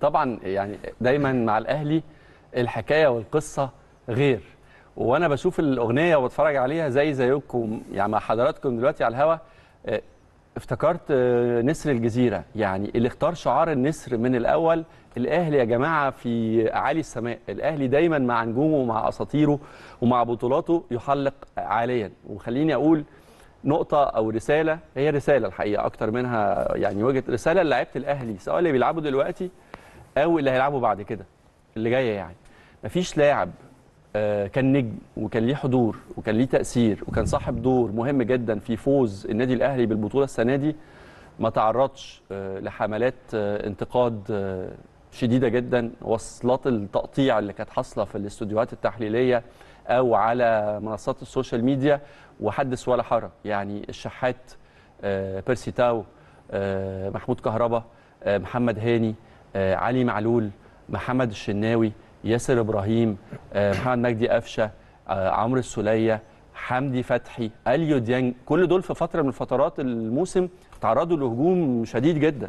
طبعا يعني دايما مع الاهلي الحكايه والقصه غير وانا بشوف الاغنيه وبتفرج عليها زي زيكم يعني مع حضراتكم دلوقتي على الهوا آه، افتكرت آه، نسر الجزيره يعني اللي اختار شعار النسر من الاول الاهلي يا جماعه في اعالي السماء الاهلي دايما مع نجومه ومع اساطيره ومع بطولاته يحلق عاليا وخليني اقول نقطة أو رسالة هي رسالة الحقيقة أكتر منها يعني وجهة رسالة لعيبة الأهلي سواء اللي بيلعبوا دلوقتي أو اللي هيلعبوا بعد كده اللي جاية يعني مفيش لاعب آه، كان نجم وكان ليه حضور وكان ليه تأثير وكان صاحب دور مهم جدا في فوز النادي الأهلي بالبطولة السنة دي ما تعرضش آه، لحملات آه، انتقاد آه، شديدة جدا وصلات التقطيع اللي كانت حاصلة في الاستوديوهات التحليلية أو على منصات السوشيال ميديا وحدث ولا حرج يعني الشحات آه، بيرسي تاو آه، محمود كهربا آه، محمد هاني آه، علي معلول محمد الشناوي ياسر ابراهيم آه، محمد مجدي قفشه آه، عمرو السوليه حمدي فتحي اليو ديانج كل دول في فتره من فترات الموسم تعرضوا لهجوم شديد جدا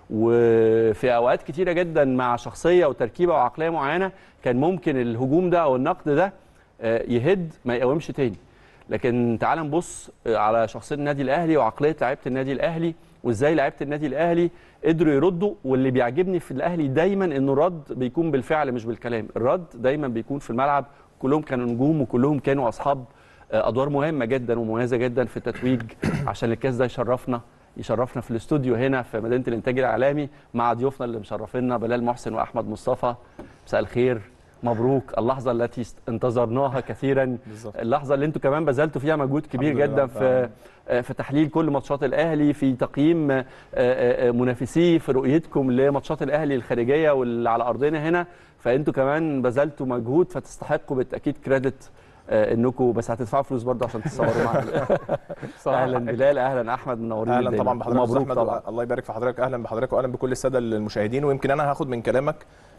وفي اوقات كتيره جدا مع شخصيه وتركيبه وعقليه معينه كان ممكن الهجوم ده او النقد ده آه، يهد ما يقومش تاني لكن تعال نبص آه، على شخصيه النادي الاهلي وعقليه لعيبه النادي الاهلي وازاي لعيبه النادي الاهلي قدروا يردوا واللي بيعجبني في الاهلي دايما انه الرد بيكون بالفعل مش بالكلام الرد دايما بيكون في الملعب كلهم كانوا نجوم وكلهم كانوا اصحاب آه، ادوار مهمه جدا ومميزه جدا في التتويج عشان الكاس ده يشرفنا يشرفنا في الاستوديو هنا في مدينه الانتاج الاعلامي مع ضيوفنا اللي مشرفينا بلال محسن واحمد مصطفى مساء الخير مبروك اللحظه التي است- انتظرناها كثيرا بالظبط. اللحظه اللي انتوا كمان بذلتوا فيها مجهود كبير الحمد لله جدا رب في العالمين. آه، في تحليل كل ماتشات الاهلي في تقييم آه، آه، آه، منافسيه في رؤيتكم لماتشات الاهلي الخارجيه واللي على ارضنا هنا فانتوا كمان بذلتوا مجهود فتستحقوا بالتاكيد كريدت آه، انكم بس هتدفعوا فلوس برضه عشان تصوروا معانا اهلا بلال اهلا احمد منورين اهلا الدنيا. طبعا بحضرتك ومبروك أستاذ طبعا أحمد، الله يبارك في حضرتك اهلا بحضرتك واهلا بكل الساده المشاهدين ويمكن انا هاخد من كلامك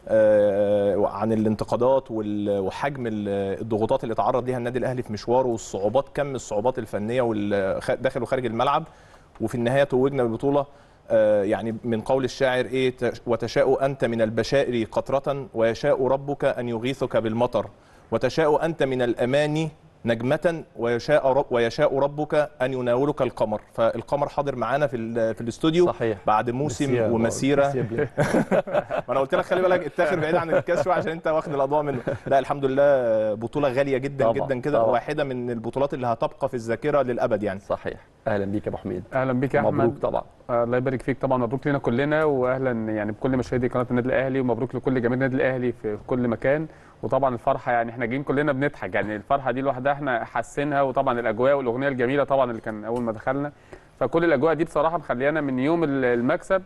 آه، عن الانتقادات وال- وحجم ال- الضغوطات اللي تعرض ليها النادي الاهلي في مشواره والصعوبات كم الصعوبات الفنيه وال- خ- داخل وخارج الملعب وفي النهايه توجنا بالبطوله آه، يعني من قول الشاعر ايه ت- وتشاء انت من البشائر قطره ويشاء ربك ان يغيثك بالمطر وتشاء انت من الاماني نجمة ويشاء رب ويشاء ربك ان يناولك القمر، فالقمر حاضر معانا في ال- في الاستوديو صحيح بعد موسم ميرسي يا ومسيره ميرسي يا بلال. ما انا قلت لك خلي بالك اتاخر بعيد عن الكاس شويه عشان انت واخد الاضواء منه لا الحمد لله بطوله غاليه جدا طبعاً، جدا كده طبعاً. واحده من البطولات اللي هتبقى في الذاكره للابد يعني صحيح اهلا بيك يا ابو حميد اهلا بيك يا مبروك احمد طبعا آه، الله يبارك فيك طبعا مبروك لنا كلنا واهلا يعني بكل مشاهدي قناه النادي الاهلي ومبروك لكل جماهير النادي الاهلي في في كل مكان وطبعا الفرحه يعني احنا جايين كلنا بنضحك يعني الفرحه دي لوحدها احنا حاسينها وطبعا الاجواء والاغنيه الجميله طبعا اللي كان اول ما دخلنا فكل الاجواء دي بصراحه مخليانا من يوم ال- المكسب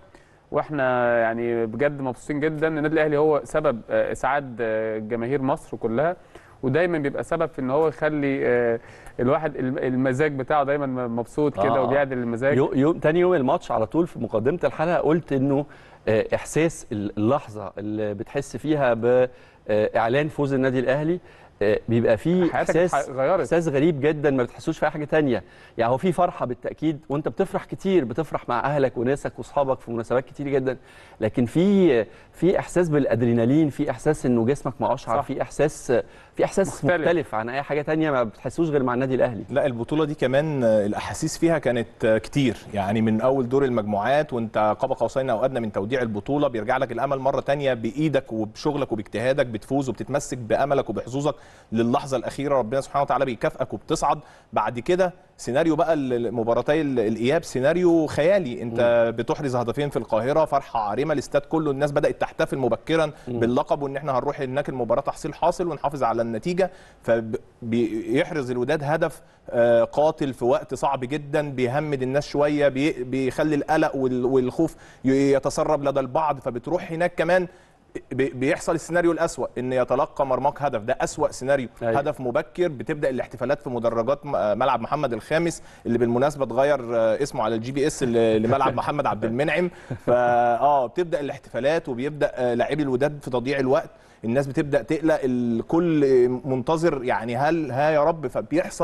واحنا يعني بجد مبسوطين جدا النادي الاهلي هو سبب آه، اسعاد آه، جماهير مصر كلها ودايما بيبقى سبب في ان هو يخلي آه، الواحد الم- المزاج بتاعه دايما مبسوط كده آه. وبيعدل المزاج يو- يوم تاني يوم الماتش على طول في مقدمه الحلقه قلت انه آه، احساس اللحظه اللي بتحس فيها باعلان فوز النادي الاهلي آه، بيبقى فيه حياتك احساس اتغيرت. احساس غريب جدا ما بتحسوش في اي حاجه تانية يعني هو في فرحه بالتاكيد وانت بتفرح كتير بتفرح مع اهلك وناسك واصحابك في مناسبات كتير جدا لكن في في احساس بالادرينالين في احساس انه جسمك ما اشعر صح. في احساس في احساس مختلف. مختلف, مختلف عن اي حاجه تانية ما بتحسوش غير مع النادي الاهلي لا البطوله دي كمان آه، الاحاسيس فيها كانت آه، كتير يعني من اول دور المجموعات وانت قاب قوسين او ادنى من توديع البطوله بيرجع لك الامل مره تانية بايدك وبشغلك وباجتهادك بتفوز وبتتمسك باملك وبحظوظك للحظه الاخيره ربنا سبحانه وتعالى بيكافئك وبتصعد بعد كده سيناريو بقى ال- مباراتي ال- الاياب سيناريو خيالي انت بتحرز هدفين في القاهره فرحه عارمه الاستاد كله الناس بدات تحتفل مبكرا باللقب وان احنا هنروح هناك المباراه تحصيل حاصل ونحافظ على النتيجه فبيحرز الوداد هدف آه، قاتل في وقت صعب جدا بيهمد الناس شويه بي- بيخلي القلق وال- والخوف ي- يتسرب لدى البعض فبتروح هناك كمان بي- بيحصل السيناريو الأسوأ ان يتلقى مرماك هدف ده أسوأ سيناريو أيوة. هدف مبكر بتبدا الاحتفالات في مدرجات م- ملعب محمد الخامس اللي بالمناسبه اتغير آه، اسمه على الجي بي اس ل- لملعب محمد عبد المنعم فا اه بتبدا الاحتفالات وبيبدا آه، لاعبي الوداد في تضييع الوقت الناس بتبدا تقلق الكل منتظر يعني هل ها يا رب فبيحصل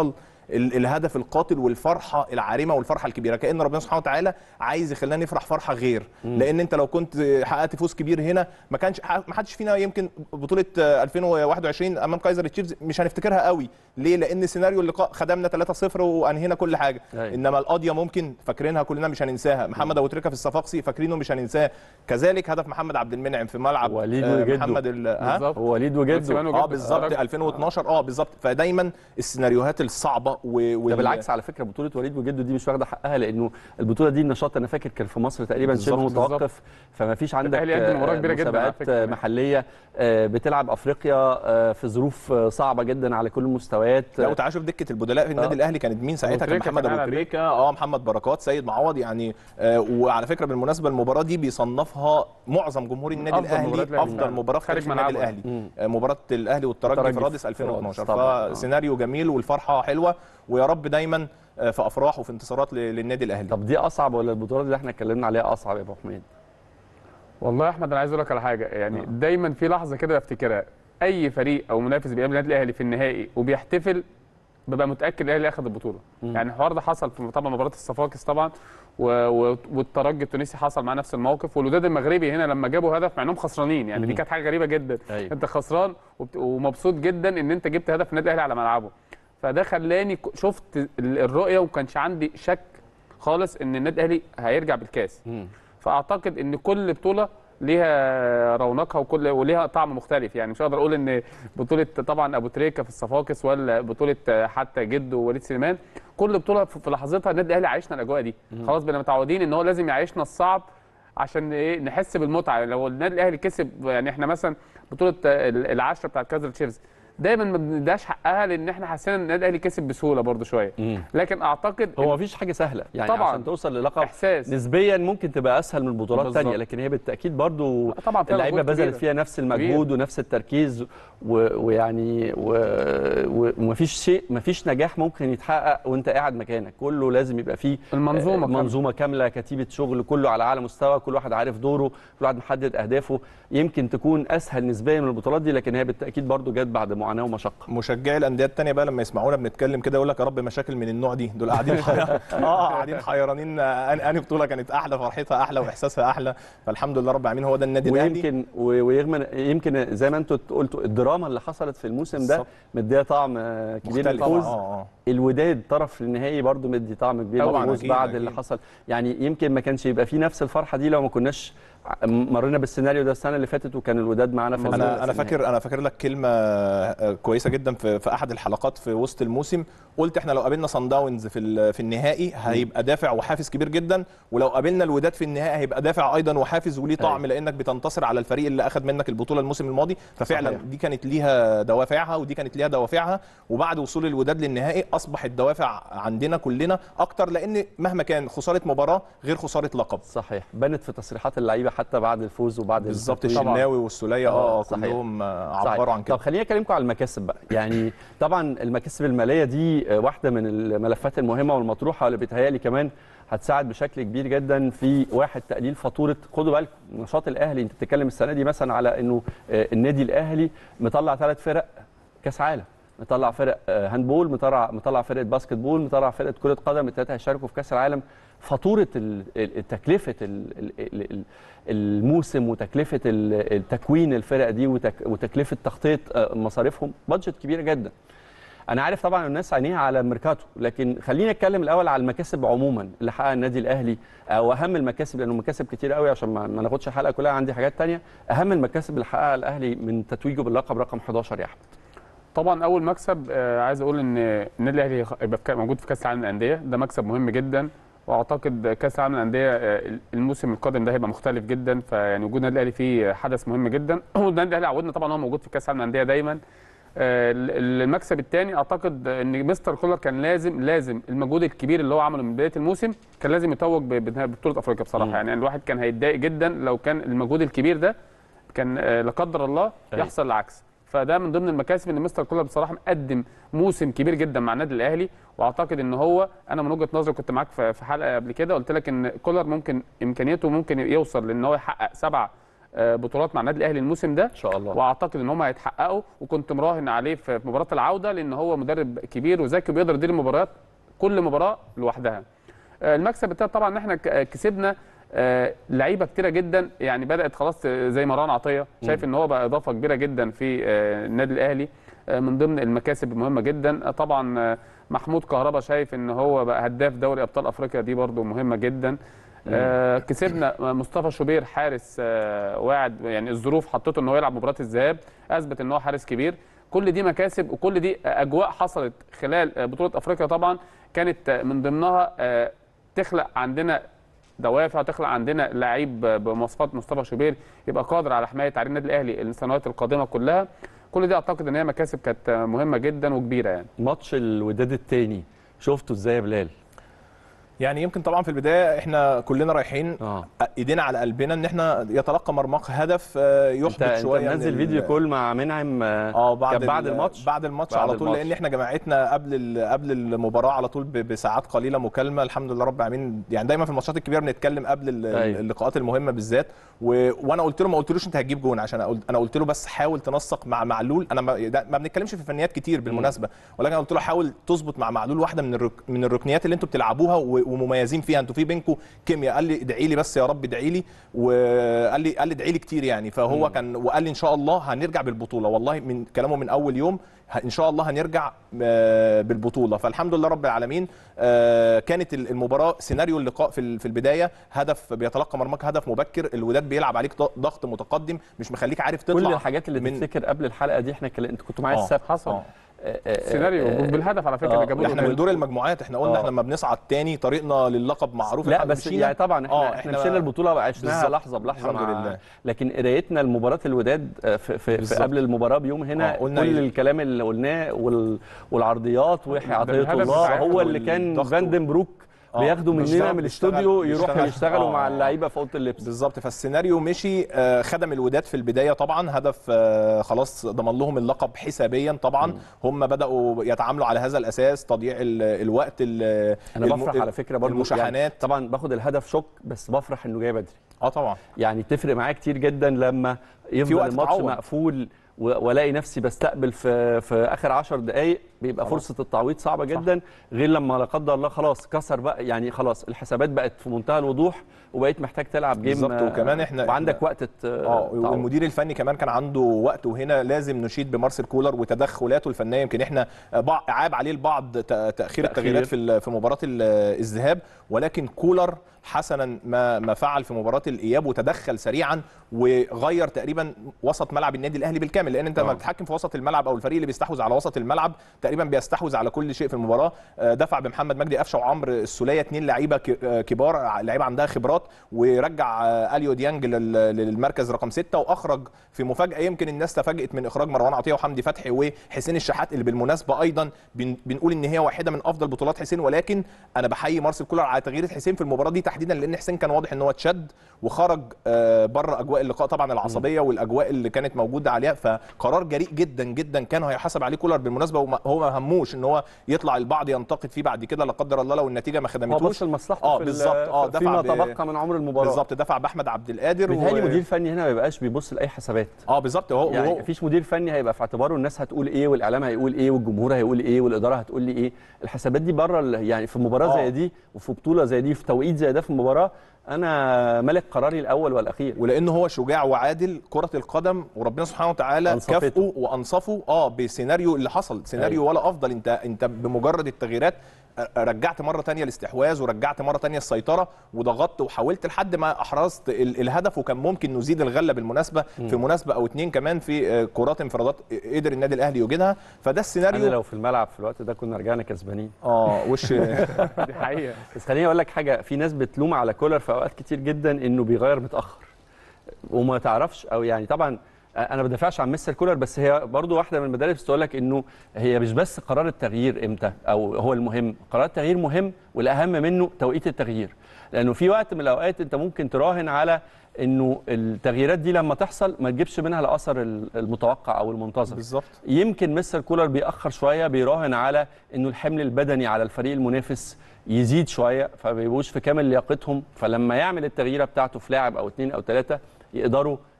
ال- الهدف القاتل والفرحه العارمه والفرحه الكبيره كان ربنا سبحانه وتعالى عايز يخلينا نفرح فرحه غير لان انت لو كنت حققت فوز كبير هنا ما كانش ما حدش فينا يمكن بطوله آه، 2021 امام كايزر تشيفز مش هنفتكرها قوي ليه لان سيناريو اللقاء خدمنا 3-0 وانهينا كل حاجه أيوة. انما القضيه ممكن فاكرينها كلنا مش هننساها محمد ابو تريكه في الصفاقسي فاكرينه مش هننساه كذلك هدف محمد عبد المنعم في ملعب وليد آه، وجده. محمد ال- ها بالظبط هو وليد سليمان وجده اه وجده. بالظبط راجل- 2012 اه بالظبط فدايما السيناريوهات الصعبه و... و... ده بالعكس على فكره بطوله وليد وجده دي مش واخده حقها لانه البطوله دي النشاط انا فاكر كان في مصر تقريبا شبه بالظبط، بالظبط. متوقف فما فيش عندك الأهلي قدم مباراة آه، كبيرة جداً على مسابقات فكرة آه، يعني. محليه آه، بتلعب افريقيا آه، في ظروف آه، صعبه جدا على كل المستويات لو تعال شوف دكه البدلاء في النادي آه. الاهلي كانت مين ساعتها كان تريكة محمد كان ابو قاعد على تريكه اه محمد بركات سيد معوض يعني آه وعلى فكره بالمناسبه المباراه دي بيصنفها معظم جمهور النادي أفضل مباراة الاهلي الأهلي. افضل مباراه في خارج تاريخ النادي ملعبه. الاهلي آه مباراه الاهلي والترجي الترجي في رادس في 2012 رادس طبعاً. آه. فسيناريو جميل والفرحه حلوه ويا رب دايما آه، في افراح وفي انتصارات ل- للنادي الاهلي طب دي اصعب ولا البطولات اللي احنا اتكلمنا عليها اصعب يا ابو حميد والله يا احمد انا عايز اقول لك على حاجه يعني آه. دايما في لحظه كده بفتكرها اي فريق او منافس بيقابل النادي الاهلي في النهائي وبيحتفل ببقى متاكد الاهلي اخذ البطوله مم. يعني الحوار ده حصل في طبعا مباراه الصفاقس طبعا و... و... والترجي التونسي حصل معاه نفس الموقف والوداد المغربي هنا لما جابوا هدف مع انهم خسرانين يعني دي مم. كانت حاجه غريبه جدا ايوه انت خسران وبت... ومبسوط جدا ان انت جبت هدف النادي الاهلي على ملعبه فده خلاني ك- شفت ال- الرؤيه وما كانش عندي شك خالص ان النادي الاهلي هيرجع بالكاس مم. فاعتقد ان كل بطوله ليها رونقها وكل وليها طعم مختلف يعني مش هقدر اقول ان بطوله طبعا ابو تريكه في الصفاقس ولا بطوله حتى جد ووليد سليمان كل بطوله في في لحظتها النادي الاهلي عايشنا الاجواء دي خلاص بقينا متعودين ان هو لازم يعيشنا الصعب عشان ايه نحس بالمتعه يعني لو النادي الاهلي كسب يعني احنا مثلا بطوله ال- العشره بتاعت كايزر تشيفز دايما ما بنداش حقها لان احنا حسينا ان النادي الاهلي كسب بسهوله برده شويه مم. لكن اعتقد هو مفيش حاجه سهله يعني طبعاً. عشان توصل للقب احساس نسبيا ممكن تبقى اسهل من بطولات بالظبط. تانية لكن هي بالتاكيد برضو طبعا فيها اللعيبه مجهود بذلت كبير. فيها نفس المجهود ونفس التركيز و- ويعني و- و- ومفيش شيء مفيش نجاح ممكن يتحقق وانت قاعد مكانك كله لازم يبقى فيه المنظومه آه، كاملة. منظومه كامله كتيبه شغل كله على اعلى مستوى كل واحد عارف دوره كل واحد محدد اهدافه يمكن تكون اسهل نسبيا من البطولات دي لكن هي بالتاكيد برضو جت بعد معاناه ومشقه مشجعي الانديه الثانيه بقى لما يسمعونا بنتكلم كده يقول لك يا رب مشاكل من النوع دي دول قاعدين حير... اه قاعدين حيرانين آه، أن- انهي بطوله كانت احلى فرحتها احلى واحساسها احلى فالحمد لله رب العالمين هو ده النادي الاهلي ويمكن و- ويمكن يمكن زي ما انتوا قلتوا الدراما اللي حصلت في الموسم ده بالظبط. مديها طعم آه، كبير مختلف طبعا للفوز اه اه الوداد طرف النهائي برضو مدي طعم كبير طبعاً، للفوز أكيد، بعد أكيد. اللي حصل يعني يمكن ما كانش يبقى فيه نفس الفرحه دي لو ما كناش ع- مرينا بالسيناريو ده السنه اللي فاتت وكان الوداد معانا في ال- انا في انا النهائي. فاكر انا فاكر لك كلمه آه، كويسه جدا في في احد الحلقات في وسط الموسم قلت احنا لو قابلنا صن داونز في ال- في النهائي هيبقى دافع وحافز كبير جدا ولو قابلنا الوداد في النهائي هيبقى دافع ايضا وحافز وليه طعم أيوة. لانك بتنتصر على الفريق اللي اخذ منك البطوله الموسم الماضي ففعلا صحيح. دي كانت ليها دوافعها ودي كانت ليها دوافعها وبعد وصول الوداد للنهائي اصبح الدوافع عندنا كلنا اكتر لان مهما كان خساره مباراه غير خساره لقب صحيح بانت في تصريحات اللعيبه حتى بعد الفوز وبعد بالظبط التتويج. الشناوي والسوليه آه، اه صحيح. كلهم آه، صحيح. عبروا عن كده طب خليني اكلمكم على المكاسب بقى يعني طبعا المكاسب الماليه دي آه، واحده من الملفات المهمه والمطروحه اللي بيتهيألي كمان هتساعد بشكل كبير جدا في واحد تقليل فاتوره خدوا بالكم نشاط الاهلي انت بتتكلم السنه دي مثلا على انه آه، النادي الاهلي مطلع ثلاث فرق كاس عالم مطلع فرق آه، هاندبول مطلع مطلع فرقه باسكت بول مطلع فرقه كره قدم الثلاثه هيشاركوا في كاس العالم فاتوره ال- ال- تكلفه ال- ال- ال- ال- الموسم وتكلفه ال- التكوين الفرق دي وتك- وتكلفه تغطيه آه، مصاريفهم بادجت كبيره جدا انا عارف طبعا الناس عينيها على ميركاتو لكن خلينا نتكلم الاول على المكاسب عموما اللي حققها النادي الاهلي او اهم المكاسب لانه مكاسب كتير قوي عشان ما ما ناخدش الحلقه كلها عندي حاجات تانية اهم المكاسب اللي حققها الاهلي من تتويجه باللقب رقم 11 يا احمد طبعا اول مكسب آه، عايز اقول ان النادي الاهلي يخ- يبقى في كا- موجود في كاس العالم للانديه ده مكسب مهم جدا واعتقد كاس العالم للانديه آه، الموسم القادم ده هيبقى مختلف جدا فيعني وجود النادي الاهلي فيه حدث مهم جدا والنادي الاهلي عودنا طبعا هو موجود في كاس العالم للانديه دايما آه، ال- المكسب الثاني اعتقد ان مستر كولر كان لازم لازم المجهود الكبير اللي هو عمله من بدايه الموسم كان لازم يتوج ب- بنهاية- ببطوله افريقيا بصراحه مم. يعني الواحد كان هيتضايق جدا لو كان المجهود الكبير ده كان آه، لا قدر الله أيوة. يحصل العكس فده من ضمن المكاسب ان مستر كولر بصراحه مقدم موسم كبير جدا مع النادي الاهلي واعتقد ان هو انا من وجهه نظري كنت معاك في في حلقه قبل كده قلت لك ان كولر ممكن امكانياته ممكن يوصل لان هو يحقق سبع آه، بطولات مع النادي الاهلي الموسم ده ان شاء الله واعتقد ان هم هيتحققوا وكنت مراهن عليه في في مباراه العوده لان هو مدرب كبير وذكي وبيقدر يدير المباريات كل مباراه لوحدها آه، المكسب التالت طبعا ان احنا ك- كسبنا آه، لعيبه كتيره جدا يعني بدات خلاص آه، زي مروان عطيه شايف ان هو بقى اضافه كبيره جدا في آه، النادي الاهلي آه، من ضمن المكاسب المهمه جدا آه، طبعا آه، محمود كهربا شايف ان هو بقى هداف دوري ابطال افريقيا دي برده مهمه جدا آه كسبنا مصطفى شوبير حارس آه واعد يعني الظروف حطته ان هو يلعب مباراه الذهاب اثبت ان هو حارس كبير كل دي مكاسب وكل دي اجواء حصلت خلال آه، بطوله افريقيا طبعا كانت آه، من ضمنها آه تخلق عندنا دوافع تخلق عندنا لعيب بمواصفات مصطفى شوبير يبقى قادر على حمايه تعريض النادي الاهلي السنوات القادمه كلها كل دي اعتقد ان هي مكاسب كانت آه، مهمه جدا وكبيره يعني ماتش الوداد الثاني شفته ازاي يا بلال يعني يمكن طبعا في البدايه احنا كلنا رايحين اه ايدينا على قلبنا ان احنا يتلقى مرماق هدف آه، انت يحبط انت شويه من منزل ال- فيديو كول مع منعم آه، اه بعد كان بعد ال- الماتش بعد الماتش بعد على طول الماتش. لان احنا جماعتنا قبل ال- قبل المباراه على طول ب- بساعات قليله مكالمه الحمد لله رب العالمين يعني دايما في الماتشات الكبيره بنتكلم قبل ال- أيوة. اللقاءات المهمه بالذات و... وانا قلت له ما قلتلوش انت هتجيب جون عشان أقول... انا قلت له بس حاول تنسق مع معلول انا ما, ده- ما بنتكلمش في فنيات كتير بالمناسبه ولكن أنا قلت له حاول تظبط مع معلول واحده من الرك... من الركنيات اللي انتوا بتلعبوها و... ومميزين فيها انتوا في بينكم كيمياء قال لي ادعي لي بس يا رب ادعي لي وقال لي قال لي ادعي لي كتير يعني فهو كان وقال لي ان شاء الله هنرجع بالبطوله والله من كلامه من اول يوم ه- ان شاء الله هنرجع آه، بالبطوله فالحمد لله رب العالمين آه، كانت ال- المباراه سيناريو اللقاء في ال- في البدايه هدف بيتلقى مرماك هدف مبكر الوداد بيلعب عليك ض- ضغط متقدم مش مخليك عارف تطلع كل الحاجات اللي من- تفتكر قبل الحلقه دي احنا كلا... انت كنت معايا آه. السبت حصل آه. آه، آه، سيناريو آه، بالهدف على فكره آه، اللي جابوه احنا من دور المجموعات احنا قلنا آه. احنا لما بنصعد تاني طريقنا للقب معروف لا إحنا بس مشينا- يعني طبعا احنا آه، احنا إحنا مشينا البطوله عشناها بالظبط. لحظه بلحظه الحمد مع لله. لكن قرايتنا لمباراه الوداد آه، في, في, في بالظبط. قبل المباراه بيوم هنا آه، قلنا كل إيه؟ الكلام اللي قلناه وال والعرضيات ويحيى ده عطيه الهدف الله بتاعهم هو اللي كان والضغط فاندنبروك آه، بياخدوا مننا بيشتغل- من بيشتغل- الاستوديو يروحوا بيشتغل. يشتغلوا مع آه. اللعيبه في اوضه اللبس بالظبط فالسيناريو مشي آه، خدم الوداد في البدايه طبعا هدف آه، خلاص ضمن لهم اللقب حسابيا طبعا هم بداوا يتعاملوا على هذا الاساس تضييع ال- الوقت ال- انا الم- بفرح على فكره برضو المشاحنات يعني طبعا باخد الهدف شوك بس بفرح انه جاي بدري اه طبعا يعني تفرق معايا كتير جدا لما يفضل وقت الماتش تعوض. مقفول و- والاقي نفسي بستقبل في في اخر 10 دقائق بيبقى طبعا. فرصه التعويض صعبه جدا غير لما لا قدر الله خلاص كسر بقى يعني خلاص الحسابات بقت في منتهى الوضوح وبقيت محتاج تلعب جيم بالظبط، آه، وكمان إحنا- وعندك إحنا- وقت ت- اه تعوض. والمدير الفني كمان كان عنده وقت وهنا لازم نشيد بمارسيل كولر وتدخلاته الفنيه يمكن احنا بعض عاب عليه البعض ت- تاخير تأخير. التغييرات في ال- في مباراه ال- الذهاب ولكن كولر حسنا ما ما فعل في مباراه الاياب وتدخل سريعا وغير تقريبا وسط ملعب النادي الاهلي بالكامل لان انت لما آه. بتتحكم في وسط الملعب او الفريق اللي بيستحوذ على وسط الملعب تقريبا بيستحوذ على كل شيء في المباراه آه، دفع بمحمد مجدي قفشه وعمرو السوليه اثنين لعيبه ك- آه، كبار لعيبه عندها خبرات ورجع آه، اليو ديانج لل- للمركز رقم ستة واخرج في مفاجاه يمكن الناس تفاجئت من اخراج مروان عطيه وحمدي فتحي وحسين الشحات اللي بالمناسبه ايضا بن- بنقول ان هي واحده من افضل بطولات حسين ولكن انا بحيي مارسيل كولر على تغيير حسين في المباراه دي تحديدا لان حسين كان واضح ان هو اتشد وخرج آه، بره اجواء اللقاء طبعا العصبيه والاجواء اللي كانت موجوده عليها فقرار جريء جدا جدا كان هيحاسب عليه كولر بالمناسبه وما- هو ما هموش ان هو يطلع البعض ينتقد فيه بعد كده لا قدر الله لو النتيجه ما هو خدمتوش بص لمصلحته اه في ال- بالظبط اه دفع فيما ب- تبقى من عمر المباراه بالظبط دفع باحمد عبد القادر بيتهيألي مدير فني هنا ما بيبقاش بيبص لاي حسابات اه بالظبط هو يعني وهو مفيش مدير فني هيبقى في اعتباره الناس هتقول ايه والاعلام هيقول ايه والجمهور هيقول ايه والاداره هتقول لي ايه الحسابات دي بره ال- يعني في مباراه آه. زي دي وفي بطوله زي دي في توقيت زي ده في المباراه انا ملك قراري الاول والاخير ولانه هو شجاع وعادل كره القدم وربنا سبحانه وتعالى أنصفته. كافئه وانصفه اه بسيناريو اللي حصل سيناريو أيوة. ولا افضل انت انت بمجرد التغييرات آه، رجعت مره تانية الاستحواذ ورجعت مره تانية السيطره وضغطت وحاولت لحد ما احرزت ال- الهدف وكان ممكن نزيد الغله بالمناسبه في مناسبه او اتنين كمان في آه، كرات انفرادات قدر النادي الاهلي يوجدها فده انا السيناريو لو في الملعب في الوقت ده كنا رجعنا كسبانين اه وش دي حقيقه بس خليني اقول لك حاجه في ناس بتلوم على كولر في اوقات كتير جدا انه بيغير متاخر وما تعرفش او يعني طبعا انا ما بدافعش عن مستر كولر بس هي برضو واحده من المدارس تقول لك انه هي مش بس قرار التغيير امتى او هو المهم قرار التغيير مهم والاهم منه توقيت التغيير لانه في وقت من الاوقات انت ممكن تراهن على انه التغييرات دي لما تحصل ما تجيبش منها الاثر المتوقع او المنتظر بالظبط يمكن مستر كولر بيأخر شويه بيراهن على انه الحمل البدني على الفريق المنافس يزيد شويه فما بيبقوش في كامل لياقتهم فلما يعمل التغييره بتاعته في لاعب او اثنين او ثلاثه يقدروا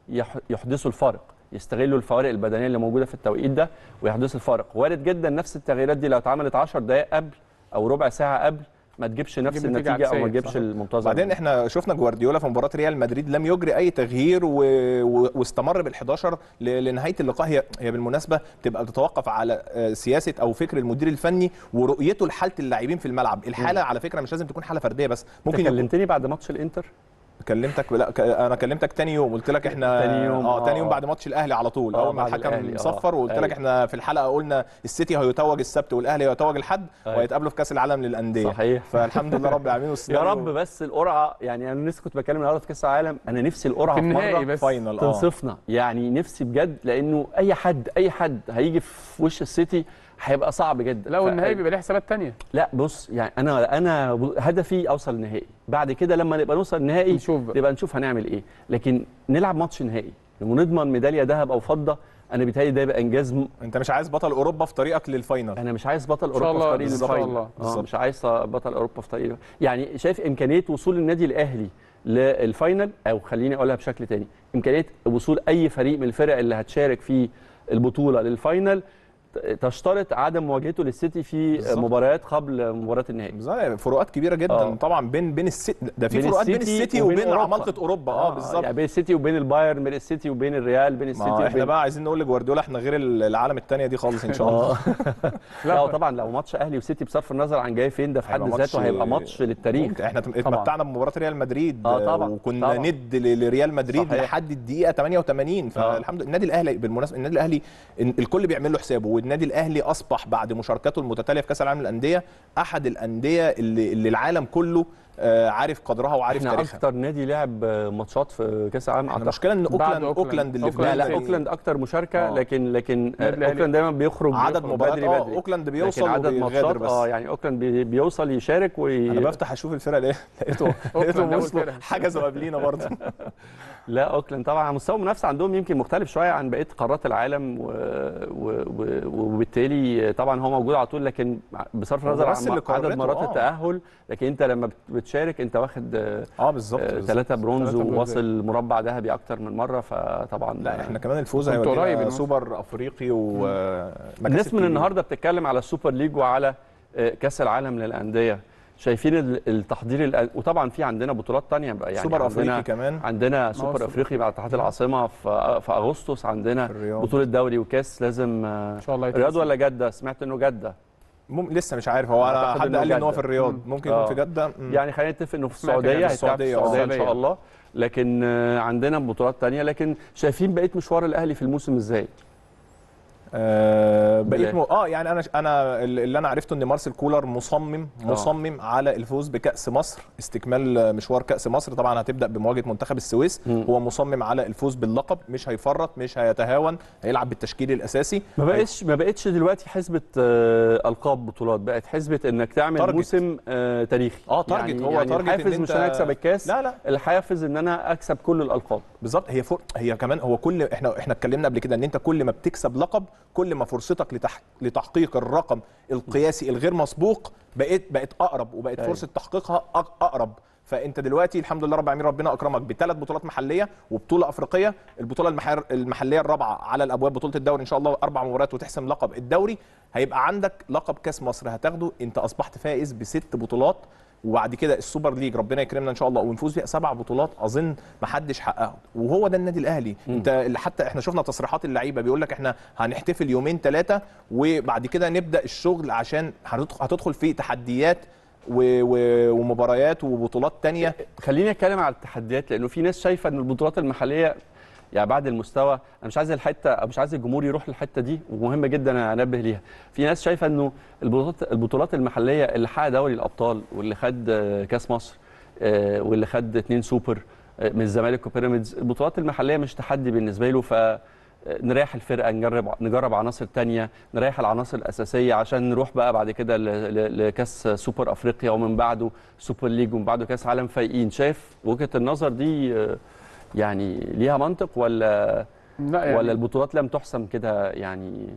يح- يحدثوا الفارق يستغلوا الفوارق البدنيه اللي موجوده في التوقيت ده ويحدثوا الفارق وارد جدا نفس التغييرات دي لو اتعملت 10 دقائق قبل او ربع ساعه قبل ما تجيبش نفس تجيب نتيجة النتيجه او ما عكسية، تجيبش صح. المنتظر بعدين احنا شفنا جوارديولا في مباراه ريال مدريد لم يجري اي تغيير و... و... واستمر بال11 ل... لنهايه اللقاء هي هي بالمناسبه تبقى بتتوقف على آه، سياسه او فكر المدير الفني ورؤيته لحاله اللاعبين في الملعب الحاله على فكره مش لازم تكون حاله فرديه بس ممكن ممكن يكون كلمتني بعد ماتش الانتر كلمتك لا ك- انا كلمتك تاني يوم قلت لك احنا تاني يوم، اه تاني آه. يوم بعد ماتش الاهلي على طول آه، اول ما بعد الحكم الأهلي، آه. صفر وقلت لك أيوة. احنا في الحلقه قلنا السيتي هيتوج السبت والاهلي هيتوج الحد أيوة. وهيتقابلوا في كاس العالم للانديه صحيح. فالحمد لله رب العالمين يا والسيناريو رب بس القرعه يعني انا لسه كنت بتكلم النهارده في كاس العالم انا نفسي القرعه في في النهائي مره بس فاينل اه تنصفنا يعني نفسي بجد لانه اي حد اي حد هيجي في وش السيتي هيبقى صعب جدا لا ف- والنهائي بيبقى ليه حسابات تانية لا بص يعني انا انا هدفي اوصل النهائي بعد كده لما نبقى نوصل النهائي نشوف بقى. نبقى نشوف هنعمل ايه لكن نلعب ماتش نهائي ونضمن ميداليه ذهب او فضه انا بيتهيألي ده يبقى انجاز م... انت مش عايز بطل اوروبا في طريقك للفاينل انا مش عايز بطل شاء اوروبا في الله، طريق إن شاء للفاينل الله. اه بالظبط. مش عايز بطل اوروبا في طريق يعني شايف امكانيه وصول النادي الاهلي للفاينل او خليني اقولها بشكل تاني امكانيه وصول اي فريق من الفرق اللي هتشارك في البطوله للفاينل ت- تشترط عدم مواجهته للسيتي في بالظبط. مباريات قبل مباراه النهائي بالظبط فروقات كبيره جدا آه. طبعا بين بين السيتي ده في بين فروقات بين السيتي السيتي وبين وبين أوروبا. عمالقه اوروبا اه بالظبط يعني بين السيتي وبين البايرن بين السيتي وبين الريال بين السيتي ما احنا وبين بقى عايزين نقول لجوارديولا احنا غير العالم الثانيه دي خالص ان شاء الله اه لا طبعا لو ماتش اهلي وسيتي بصرف النظر عن جاي فين ده في حد هيبقى ذاته ماتش- هيبقى ماتش للتاريخ ممتع. احنا اتمتعنا بمباراه ريال مدريد آه طبعاً، وكنا طبعاً. ند ل- لريال مدريد صحيح. لحد الدقيقه 88 فالحمد لله النادي الاهلي بالمناسبه النادي الاهلي إن- الكل بيعمل له حسابه والنادي الاهلي اصبح بعد مشاركاته المتتاليه في كاس العالم للانديه احد الانديه اللي, اللي العالم كله آه، عارف قدرها وعارف احنا تاريخها اكتر نادي لعب ماتشات في كاس العالم احنا اعتقد المشكله ان بعد اوكلاند أوكلاند. اوكلاند اللي في لا لا بالنا- اوكلاند اكتر مشاركه آه. لكن لكن آه، الأهلي. اوكلاند دايما بيخرج عدد بيخرج مباريات بدري اه بدري اوكلاند لكن بيوصل عدد وبيغادر ماتشات بس اه يعني اوكلاند بي- بيوصل يشارك وي... انا بفتح اشوف الفرق ليه لقيته لقيته أول وصلوا فرقة. حجزوا قبلينا برضه لا اوكلاند طبعا على مستوى المنافسه عندهم يمكن مختلف شويه عن بقيه قارات العالم و... و... و... وبالتالي طبعا هو موجود على طول لكن بصرف هو النظر بس اللي عن عدد قارته، مرات آه. التاهل لكن انت لما بت- بتشارك انت واخد اه بالظبط بالظبط. ثلاثة برونز تلاتة برونز. وواصل مربع ذهبي اكتر من مره فطبعا لا احنا كمان الفوز كنت قريب هيودينا إنه- سوبر افريقي ومكاسب الناس من كبيرة. النهارده بتتكلم على السوبر ليج وعلى آه، كاس العالم للانديه شايفين ال- التحضير الأ- وطبعا في عندنا بطولات تانية بقى يعني سوبر عندنا افريقي كمان عندنا هو سوبر سوبر. افريقي بعد اتحاد العاصمه في في اغسطس عندنا في الرياض. بطوله دوري وكاس لازم آه، ان شاء الله رياض يتحسن. ولا جده سمعت انه جده مم... لسه مش عارف هو انا أعتقد حد إنه قال لي ان هو جدة. في الرياض مم. ممكن يكون آه. في جده مم. يعني خلينا نتفق انه في سمعت السعوديه كده. هيتلعب في السعودية، آه. السعوديه ان شاء السعودية. الله لكن آه، عندنا بطولات تانية لكن شايفين بقيه مشوار الاهلي في الموسم ازاي آه بقيت بلا- م... اه يعني انا انا اللي انا عرفته ان مارسيل كولر مصمم مصمم على الفوز بكاس مصر استكمال مشوار كاس مصر طبعا هتبدا بمواجهه منتخب السويس مم. هو مصمم على الفوز باللقب مش هيفرط مش هيتهاون هيلعب بالتشكيل الاساسي ما بقتش ما بقتش دلوقتي حسبه آه، القاب بطولات بقت حسبه انك تعمل تارجت. موسم آه، تاريخي اه تارجت هو يعني تارجت إن الحافز مش أنت- انا اكسب الكاس لا لا الحافز ان انا اكسب كل الالقاب بالظبط هي فوق هي كمان هو كل احنا احنا اتكلمنا قبل كده ان انت كل ما بتكسب لقب كل ما فرصتك لتح... لتحقيق الرقم القياسي الغير مسبوق بقت بقت اقرب وبقت أيوة. فرصه تحقيقها أق- اقرب فانت دلوقتي الحمد لله رب العالمين ربنا اكرمك بثلاث بطولات محليه وبطوله افريقيه البطوله المحر... المحليه الرابعه على الابواب بطوله الدوري ان شاء الله اربع مباريات وتحسم لقب الدوري هيبقى عندك لقب كاس مصر هتاخده انت اصبحت فائز بست بطولات وبعد كده السوبر ليج ربنا يكرمنا ان شاء الله ونفوز بيها سبع بطولات اظن ما حدش حققهم وهو ده النادي الاهلي مم. انت اللي حتى احنا شفنا تصريحات اللعيبه بيقول لك احنا هنحتفل يومين ثلاثه وبعد كده نبدا الشغل عشان هتدخل هتدخل في تحديات و... و... ومباريات وبطولات تانية خليني اتكلم على التحديات لانه في ناس شايفه ان البطولات المحليه يعني بعد المستوى انا مش عايز الحته أو مش عايز الجمهور يروح للحته دي ومهمه جدا انبه ليها في ناس شايفه انه البطولات البطولات المحليه اللي حقق دوري الابطال واللي خد آه، كاس مصر آه، واللي خد اتنين سوبر آه، من الزمالك وبيراميدز البطولات المحليه مش تحدي بالنسبه له ف نريح الفرقه نجرب نجرب عناصر تانية نريح العناصر الاساسيه عشان نروح بقى بعد كده ل- ل- لكاس سوبر افريقيا ومن بعده سوبر ليج ومن بعده كاس عالم فايقين شايف وجهه النظر دي آه، يعني ليها منطق ولا لا يعني ولا البطولات لم تحسم كده يعني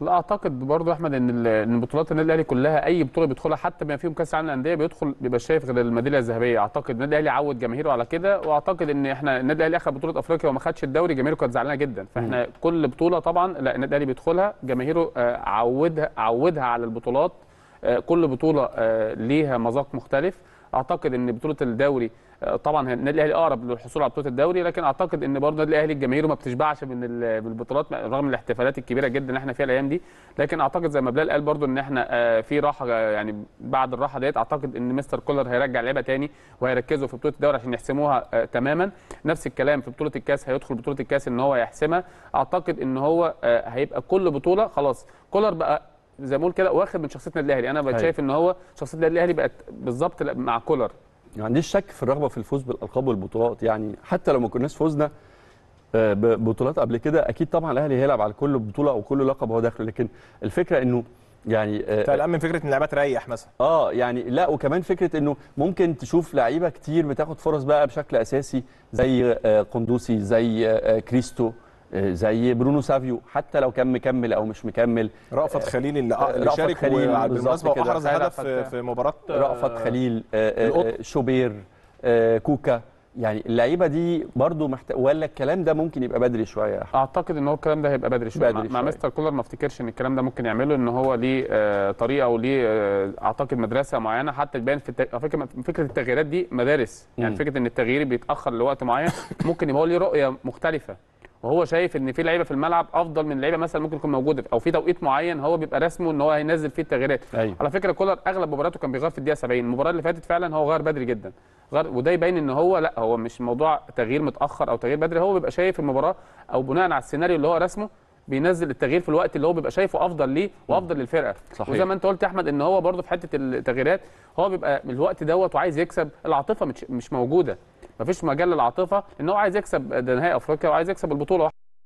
لا اعتقد برضو يا احمد ان ال- ان بطولات النادي الاهلي كلها اي بطوله بيدخلها حتى بما فيهم كاس العالم للانديه بيدخل بيبقى شايف غير الميداليه الذهبيه اعتقد النادي الاهلي عود جماهيره على كده واعتقد ان احنا النادي الاهلي اخذ بطوله افريقيا وما خدش الدوري جماهيره كانت زعلانه جدا فاحنا كل بطوله طبعا لا النادي الاهلي بيدخلها جماهيره آه، عودها عودها على البطولات آه، كل بطوله آه، ليها مذاق مختلف اعتقد ان بطوله الدوري آه، طبعا النادي الاهلي اقرب للحصول على بطوله الدوري لكن اعتقد ان برضه النادي الاهلي الجماهير ما بتشبعش من ال- من البطولات رغم الاحتفالات الكبيره جدا اللي احنا فيها الايام دي لكن اعتقد زي ما بلال قال برضه ان احنا آه، في راحه آه، يعني بعد الراحه ديت اعتقد ان مستر كولر هيرجع لعيبه تاني وهيركزوا في بطوله الدوري عشان يحسموها آه، تماما نفس الكلام في بطوله الكاس هيدخل بطوله الكاس ان هو يحسمها اعتقد ان هو آه، هيبقى كل بطوله خلاص كولر بقى زي ما بقول كده واخد من شخصيه النادي الاهلي انا بقيت أيوة. شايف ان هو شخصيه النادي الاهلي بقت بالظبط مع كولر ما عنديش شك في الرغبه في الفوز بالالقاب والبطولات يعني حتى لو ما كناش فوزنا آه، ببطولات قبل كده اكيد طبعا الاهلي هيلعب على كل بطوله او كل لقب هو داخله لكن الفكره انه يعني آه، انت قلقان من فكره ان اللعيبه تريح مثلا اه يعني لا وكمان فكره انه ممكن تشوف لعيبه كتير بتاخد فرص بقى بشكل اساسي زي آه، قندوسي زي آه، كريستو آه، زي برونو سافيو حتى لو كان مكمل او مش مكمل رأفت خليل اللي, اللي رأفت شارك خليل بالمناسبه بالظبط كده. واحرز خالد هدف رأفت. في- في مباراه رأفت خليل آه، آه، القط. آه، شوبير آه، كوكا يعني اللعيبه دي برضو محتاج ولا الكلام ده ممكن يبقى بدري شويه يا أحمد؟ اعتقد ان هو الكلام ده هيبقى بدري شويه بدري مع, مع شوية. مستر كولر ما افتكرش ان الكلام ده ممكن يعمله ان هو ليه آه، طريقه وليه آه، اعتقد مدرسه معينه حتى تبان في الت... على فكره فكره التغييرات دي مدارس يعني مم. فكره ان التغيير بيتاخر لوقت معين ممكن يبقى هو ليه رؤيه مختلفه وهو شايف ان في لعيبه في الملعب افضل من لعيبه مثلا ممكن تكون موجوده او في توقيت معين هو بيبقى رسمه ان هو هينزل فيه التغييرات ايوه على فكره كولر اغلب مباراته كان بيغير في الدقيقه 70 المباراه اللي فاتت فعلا هو غير بدري جدا غير وده يبين ان هو لا هو مش موضوع تغيير متاخر او تغيير بدري هو بيبقى شايف المباراه او بناء على السيناريو اللي هو رسمه بينزل التغيير في الوقت اللي هو بيبقى شايفه افضل ليه وافضل للفرقه صحيح. وزي ما انت قلت يا احمد ان هو برده في حته التغييرات هو بيبقى من الوقت دوت وعايز يكسب العاطفه مش, مش موجوده مفيش مجال للعاطفه ان هو عايز يكسب ده نهائي افريقيا وعايز يكسب البطوله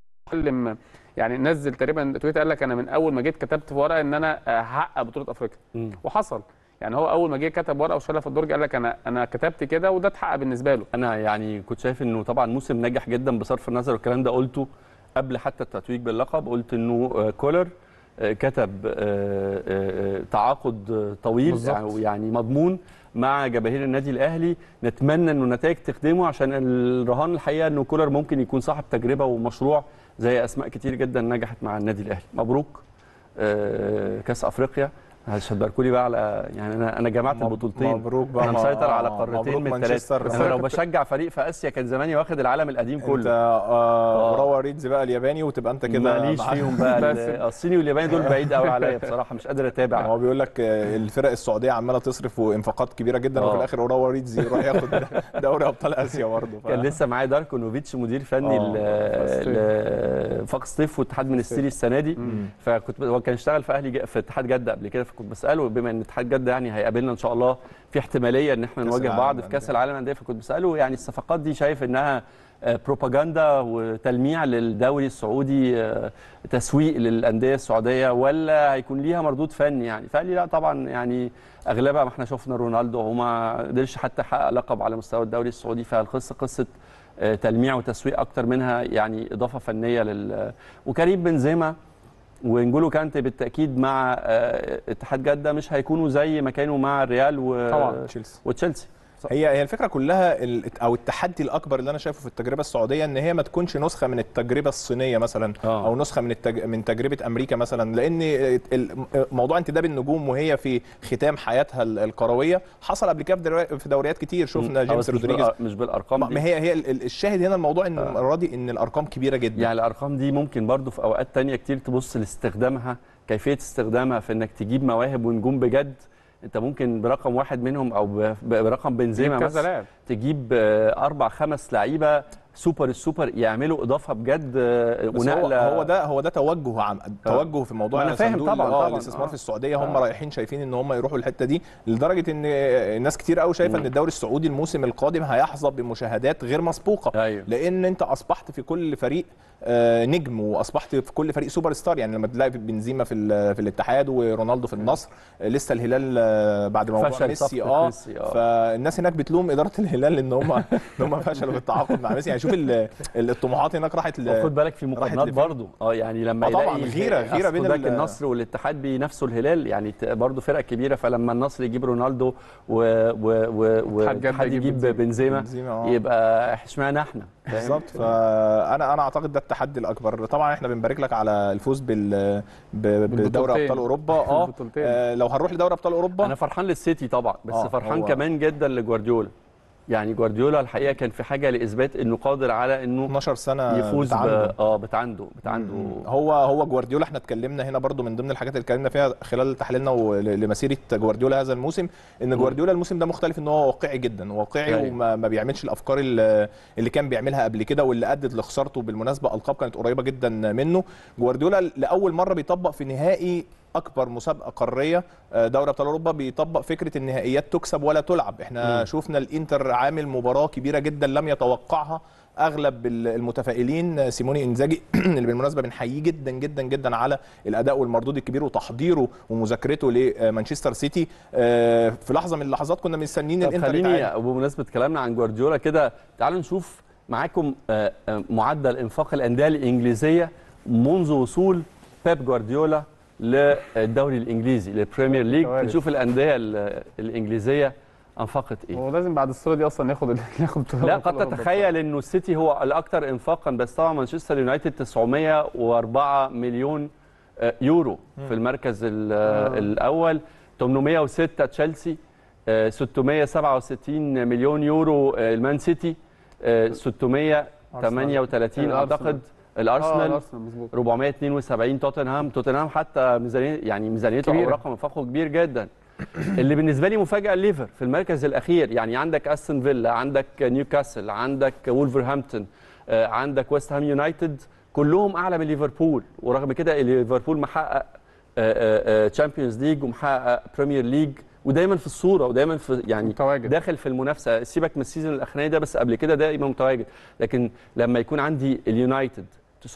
اتكلم يعني نزل تقريبا تويتر قال لك انا من اول ما جيت كتبت في ورقه ان انا هحقق بطوله افريقيا مم. وحصل يعني هو اول ما جه كتب ورقه وشالها في الدرج قال لك انا انا كتبت كده وده اتحقق بالنسبه له انا يعني كنت شايف انه طبعا موسم ناجح جدا بصرف النظر والكلام ده قلته قبل حتى التتويج باللقب قلت انه آه، كولر آه، كتب آه، آه، تعاقد آه، طويل بالظبط. او يعني مضمون مع جماهير النادي الاهلي نتمنى انه النتائج تخدمه عشان الرهان الحقيقه انه كولر ممكن يكون صاحب تجربه ومشروع زي اسماء كتير جدا نجحت مع النادي الاهلي مبروك آه، كاس افريقيا هتباركوا لي بقى على يعني انا انا جمعت البطولتين مبروك بقى انا مسيطر على آه، قارتين مبروك من مانشستر. ثلاثه انا لو بشجع فريق في اسيا كان زماني واخد العالم القديم انت كله آه وراوا ريدز بقى الياباني وتبقى انت كده ماليش معاك. فيهم بقى بس- ال- الصيني والياباني دول بعيد قوي عليا بصراحه مش قادر هو اتابع بيقول لك آه، الفرق السعوديه عماله تصرف وانفاقات كبيره جدا آه. وفي الاخر اوراوا ريدز يروح ياخد دوري ابطال اسيا برضه ف- كان لسه معايا داركو نوفيتش مدير فني آه، ل- ل- فاق سطيف واتحاد منستيري السنه دي مم. فكنت هو كان اشتغل في اهلي ج- في اتحاد جده قبل كده فكنت بساله بما ان اتحاد جده يعني هيقابلنا ان شاء الله في احتماليه ان احنا كأس نواجه العالم بعض في كاس للأندية. العالم للانديه فكنت بساله يعني الصفقات دي شايف انها آه، بروباجندا وتلميع للدوري السعودي آه، تسويق للانديه السعوديه ولا هيكون ليها مردود فني يعني فقال لي لا طبعا يعني اغلبها ما احنا شفنا رونالدو هو ما قدرش حتى يحقق لقب على مستوى الدوري السعودي فالقصه قصه آه، تلميع وتسويق اكتر منها يعني اضافه فنيه لل وكريم بنزيما ونجولو كانتي بالتاكيد مع آه، اتحاد جده مش هيكونوا زي ما كانوا مع الريال و... طبعا. تشيلسي وتشيلسي هي هي الفكره كلها ال- او التحدي الاكبر اللي انا شايفه في التجربه السعوديه ان هي ما تكونش نسخه من التجربه الصينيه مثلا آه. او نسخه من التج... من تجربه امريكا مثلا لان ال- موضوع انتداب النجوم وهي في ختام حياتها ال- الكرويه حصل قبل كده في درا- في دوريات كتير شفنا آه، جيمس بس مش رودريجيز بالأر- مش بالارقام ما دي. ما هي هي ال- ال- الشاهد هنا الموضوع ان المره دي ان الارقام كبيره جدا يعني الارقام دي ممكن برضو في اوقات تانية كتير تبص لاستخدامها كيفيه استخدامها في انك تجيب مواهب ونجوم بجد انت ممكن برقم واحد منهم او ب- برقم بنزيما كذا بس لاعب تجيب آه، اربع خمس لعيبه سوبر السوبر يعملوا اضافه بجد آه، بس هو, ونقله هو ده هو ده توجه عام توجه في موضوع ما أنا فاهم صندوق طبعاً، ال- آه طبعاً، الاستثمار آه. في السعوديه هم آه. رايحين شايفين ان هم يروحوا الحته دي لدرجه ان الناس كتير قوي شايفه ان الدوري السعودي الموسم القادم هيحظى بمشاهدات غير مسبوقه ايوه لان انت اصبحت في كل فريق آه، نجم واصبحت في كل فريق سوبر ستار يعني لما تلاقي في بنزيما في ال- في الاتحاد ورونالدو في النصر آه، لسه الهلال آه، بعد موضوع فشل ميسي صفقة اه ميسي، آه. فالناس هناك بتلوم اداره الهلال الهلال ان هم ان هم فشلوا في التعاقد مع ميسي يعني شوف ال- ال- الطموحات هناك راحت ل- وخد بالك في راحت مقارنات لفين؟ برضه اه يعني لما آه طبعاً، يلاقي غيرة- غيرة بين أصل خد بالك ال- النصر والاتحاد بينافسوا الهلال يعني ت- برضه فرق كبيره فلما النصر يجيب رونالدو و- و- و- اتحاد جدة والاتحاد يجيب يجيب بنزيما بنزيما، آه. يبقى اشمعنى احنا فاهم؟ بالظبط فانا انا اعتقد ده التحدي الاكبر طبعا احنا بنبارك لك على الفوز بال ب- بدوري بالبطولتين. ابطال اوروبا اه بالبطولتين. آه، لو هنروح لدوري ابطال اوروبا انا فرحان للسيتي طبعا بس آه، فرحان هو- كمان جدا لجوارديولا يعني جوارديولا الحقيقه كان في حاجه لاثبات انه قادر على انه 12 سنه يفوز ب... بتعنده. اه بتعنده بتعنده هو هو جوارديولا احنا اتكلمنا هنا برضو من ضمن الحاجات اللي اتكلمنا فيها خلال تحليلنا ول- لمسيره جوارديولا هذا الموسم ان جوارديولا الموسم ده مختلف ان هو واقعي جدا واقعي أيوة. وما ما بيعملش الافكار اللي اللي كان بيعملها قبل كده واللي ادت لخسارته بالمناسبه القاب كانت قريبه جدا منه جوارديولا لاول مره بيطبق في نهائي اكبر مسابقه قاريه آه، دوري ابطال اوروبا بيطبق فكره النهائيات تكسب ولا تلعب احنا مم. شفنا الانتر عامل مباراه كبيره جدا لم يتوقعها اغلب ال- المتفائلين سيموني انزاجي اللي بالمناسبه بنحييه جدا جدا جدا على الاداء والمردود الكبير وتحضيره ومذاكرته لمانشستر سيتي آه، في لحظه من اللحظات كنا مستنيين طب الانتر خليني يتعادل. بمناسبه كلامنا عن جوارديولا كده تعالوا نشوف معاكم آه، آه، معدل انفاق الانديه الانجليزيه منذ وصول بيب جوارديولا للدوري الانجليزي للبريمير ليج كوارث. نشوف الانديه ال- الانجليزيه انفقت ايه هو لازم بعد الصوره دي اصلا ياخد ياخد بطولة لا أبطال قد أوروبا. تتخيل انه السيتي هو الاكثر انفاقا بس طبعا مانشستر يونايتد 904 مليون آه، يورو في المركز ال- آه، الاول 806 تشيلسي آه، 667 مليون يورو آه، المان سيتي آه، 638 اعتقد اه الارسنال الارسنال مظبوط 472 توتنهام توتنهام حتى ميزانيه يعني ميزانيته او كبيرة. رقم انفاقه كبير جدا اللي بالنسبه لي مفاجاه ليفر في المركز الاخير يعني عندك استون فيلا عندك نيوكاسل عندك وولفرهامبتون آه، عندك ويست هام يونايتد كلهم اعلى من ليفربول ورغم كده ليفربول محقق تشامبيونز ليج ومحقق بريمير ليج ودايما في الصوره ودايما في يعني متواجد. داخل في المنافسه سيبك من السيزون الاخراني ده بس قبل كده دايما متواجد لكن لما يكون عندي اليونايتد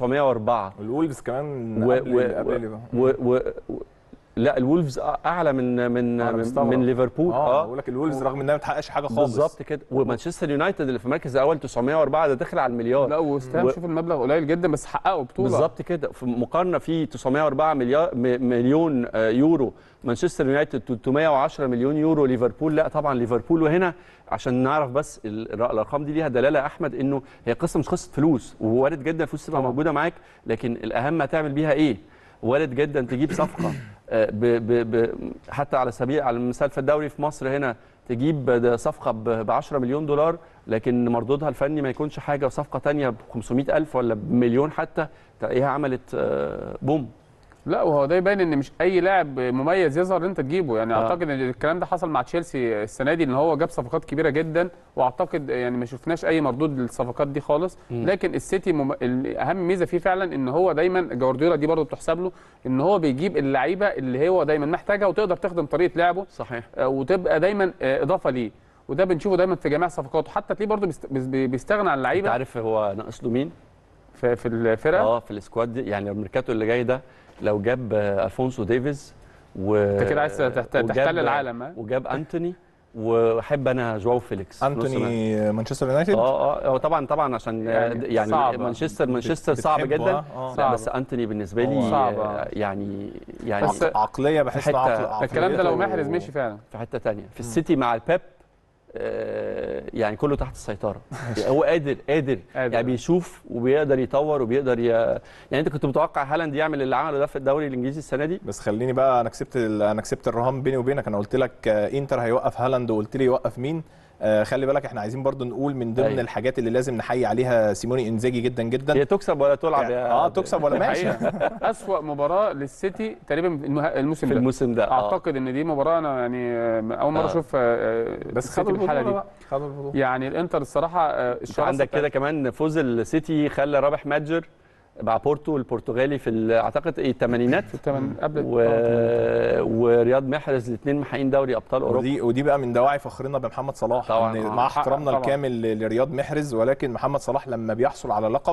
904 والولفز كمان و قبل و قبل و و و لا الولفز اعلى من من أنا من, مستغرب. من ليفربول اه بقول لك الولفز رغم انها ما بتحققش حاجه خالص بالظبط كده ومانشستر يونايتد اللي في المركز الاول 904 ده داخل على المليار لا وستام و- شوف المبلغ قليل جدا بس حققوا بطوله بالظبط كده في مقارنه في 904 مليار م- مليون آه، يورو مانشستر يونايتد 310 مليون يورو ليفربول لا طبعا ليفربول وهنا عشان نعرف بس ال- الارقام دي ليها دلاله يا احمد انه هي قصه مش قصه فلوس ووارد جدا الفلوس تبقى طبعاً. موجوده معاك لكن الاهم هتعمل بيها ايه وارد جدا تجيب صفقه آه، ب ب ب حتى على سبيل على المثال في الدوري في مصر هنا تجيب ده صفقه ب 10 مليون دولار لكن مردودها الفني ما يكونش حاجه وصفقه تانية ب 500 الف ولا بمليون حتى تلاقيها عملت آه، بوم لا وهو ده يبين ان مش اي لاعب مميز يظهر انت تجيبه يعني آه. اعتقد ان الكلام ده حصل مع تشيلسي السنه دي ان هو جاب صفقات كبيره جدا واعتقد يعني ما شفناش اي مردود للصفقات دي خالص مم. لكن السيتي مم... اهم ميزه فيه فعلا ان هو دايما جوارديولا دي برضه بتحسب له ان هو بيجيب اللعيبه اللي هو دايما محتاجها وتقدر تخدم طريقه لعبه صحيح آه، وتبقى دايما آه، اضافه ليه وده بنشوفه دايما في جميع صفقاته حتى تلاقيه برضه بيست... بي- بيستغنى عن انت اللعيبه عارف هو ناقص له مين؟ في, في الفرقه اه في السكواد دي يعني الميركاتو اللي جاي ده لو جاب آه، الفونسو ديفيز و انت كده عايز تحت- وجاب- تحتل العالم ها وجاب انتوني واحب انا جواو فيليكس في نص الملعب. انتوني مانشستر يونايتد اه اه هو طبعا طبعا عشان يعني يعني, يعني صعبة. مانشستر مانشستر صعب بتحبه، جدا آه، آه. لا صعب. بس انتوني بالنسبه لي هو صعب، آه، آه. يعني يعني بس- عق- عقليه بحس في إنه حتة- عقل- ده الكلام ده لو عقليته- محرز مشي فعلا في حته تانية في السيتي مع البيب آه، يعني كله تحت السيطره يعني هو قادر قادر قادر. يعني بيشوف وبيقدر يطور وبيقدر ي... يعني انت كنت متوقع هالاند يعمل اللي عمله ده في الدوري الانجليزي السنه دي بس خليني بقى انا كسبت ال- انا كسبت الرهان بيني وبينك انا قلت لك آه، انتر هيوقف هالاند وقلت لي يوقف مين آه، خلي بالك احنا عايزين برضو نقول من ضمن أيوة. الحاجات اللي لازم نحيي عليها سيموني انزاجي جدا جدا هي تكسب ولا تلعب يا اه تكسب ولا ماشي اسوأ مباراه للسيتي تقريبا المه- الموسم في ده الموسم ده آه. اعتقد ان دي مباراه انا يعني آه، اول مره آه. اشوف آه، بس السيتي خدوا بالحاله البطوله دي بقى خدوا البطوله يعني الانتر الصراحه آه، انت الشراسة عندك كده بتاعت- كمان فوز السيتي خلى رابح ماجر مع بورتو البرتغالي في ال- اعتقد ايه الثمانينات في الثمن قبل و... آه، ورياض محرز الاثنين محققين دوري ابطال اوروبا ودي ودي بقى من دواعي فخرنا بمحمد صلاح طبعاً، إن آه. مع حق- احترامنا طبعاً. الكامل ل- لرياض محرز ولكن محمد صلاح لما بيحصل على لقب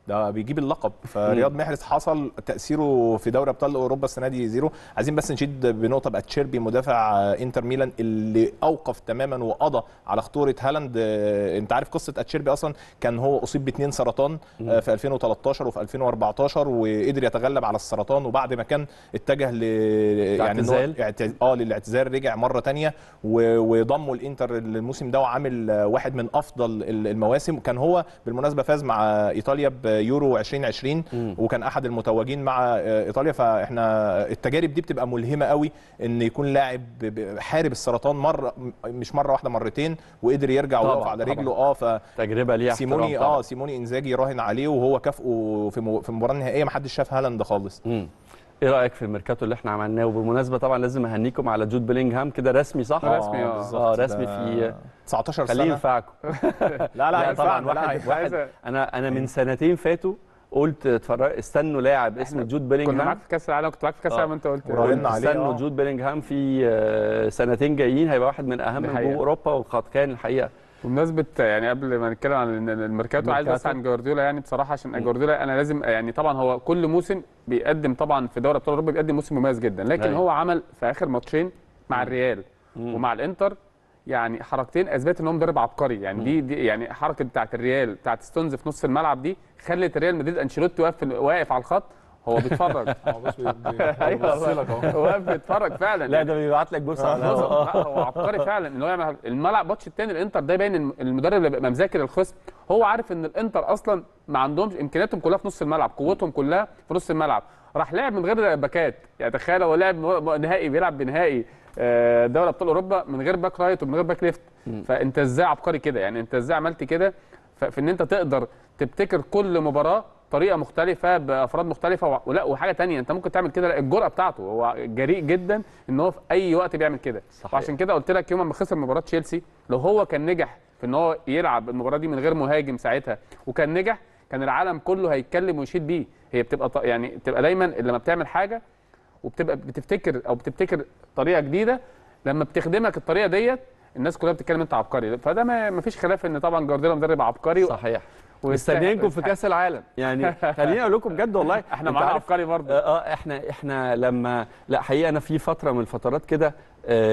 ده بيجيب اللقب فرياض محرز حصل تاثيره في دوري ابطال اوروبا السنه دي زيرو عايزين بس نشيد بنقطه باتشيربي مدافع آه، انتر ميلان اللي اوقف تماما وقضى على خطوره هالاند آه، انت عارف قصه اتشيربي اصلا كان هو اصيب باثنين سرطان آه، في 2013 وفي 2014 وقدر يتغلب على السرطان وبعد ما كان اتجه ل يعني إن هو اعتزال. اعت- اه للاعتزال رجع مره تانية و- وضموا الانتر الموسم ده وعامل آه، واحد من افضل ال- المواسم كان هو بالمناسبه فاز مع ايطاليا بيورو 2020 مم. وكان احد المتوجين مع آه، ايطاليا فاحنا التجارب دي بتبقى ملهمه قوي ان يكون لاعب ب- ب- حارب السرطان مره م- مش مره واحده مرتين وقدر يرجع طبعاً، ويقف على طبعاً. رجله اه ف تجربه ليها سيموني احترام طبعاً. اه سيموني انزاجي راهن عليه وهو كافئه في مو- في المباراه النهائيه ما حدش شاف هالاند خالص مم. ايه رايك في الميركاتو اللي احنا عملناه وبالمناسبه طبعا لازم اهنيكم على جود بيلينغهام كده رسمي صح رسمي، آه. بالظبط. اه رسمي ده في 19 خليه سنه ينفعكم لا لا, لا طبعا ينفعنا، لا، واحد ينفعنا. واحد عايز- انا انا من سنتين فاتوا قلت اتفرج استنوا لاعب اسمه جود كنا بيلينغهام معاك في كاس العالم كنت معاك في كاس آه. العالم انت قلت وراهنا عليه، استنوا آه. جود بيلينغهام في آه، سنتين جايين هيبقى واحد من اهم دي نجوم حقيقة. اوروبا وقد كان الحقيقه بمناسبه يعني قبل ما نتكلم عن الميركاتو عايز بس الميركاتو. عن جوارديولا يعني بصراحه عشان جوارديولا انا لازم يعني طبعا هو كل موسم بيقدم طبعا في دوري ابطال اوروبا بيقدم موسم مميز جدا لكن أيوة. هو عمل في اخر ماتشين مع الريال ومع الانتر يعني حركتين اثبت ان هو مدرب عبقري يعني دي, دي يعني حركه بتاعت الريال بتاعت ستونز في نص الملعب دي خلت ريال مدريد انشيلوتي واقف في- واقف على الخط هو بيتفرج ايوه واقف بيتفرج فعلا لا ده بيبعت لك بوسه على لا الهوا. هو عبقري فعلا ان هو يعمل الملعب الماتش الثاني الانتر ده باين إن المدرب اللي بيبقى مذاكر الخصم هو عارف ان الانتر اصلا ما عندهمش امكانياتهم كلها في نص الملعب قوتهم كلها في نص الملعب راح لعب من غير باكات يعني تخيل هو لعب م- نهائي بيلعب بنهائي آه، دوري ابطال اوروبا من غير باك رايت ومن غير باك ليفت فانت ازاي عبقري كده يعني انت ازاي عملت كده ف- في ان انت تقدر تبتكر كل مباراه طريقه مختلفه بافراد مختلفه وع- ولا وحاجه تانية انت ممكن تعمل كده لا، الجرأه بتاعته هو جريء جدا ان هو في اي وقت بيعمل كده صحيح. وعشان كده قلت لك يوم ما خسر مباراه تشيلسي لو هو كان نجح في ان هو يلعب المباراه دي من غير مهاجم ساعتها وكان نجح كان العالم كله هيتكلم ويشيد بيه هي بتبقى ط- يعني بتبقى دايما لما بتعمل حاجه وبتبقى بتفتكر او بتبتكر طريقه جديده لما بتخدمك الطريقه ديت الناس كلها بتتكلم انت عبقري فده ما ما فيش خلاف ان طبعا جوارديولا مدرب عبقري صحيح ويستحق- مستنيينكم في ويستحق. كاس العالم يعني خليني اقول لكم بجد والله احنا أنت معانا عارف- عبقري برضه اه آه، احنا احنا لما لا حقيقه انا في فتره من الفترات كده آه،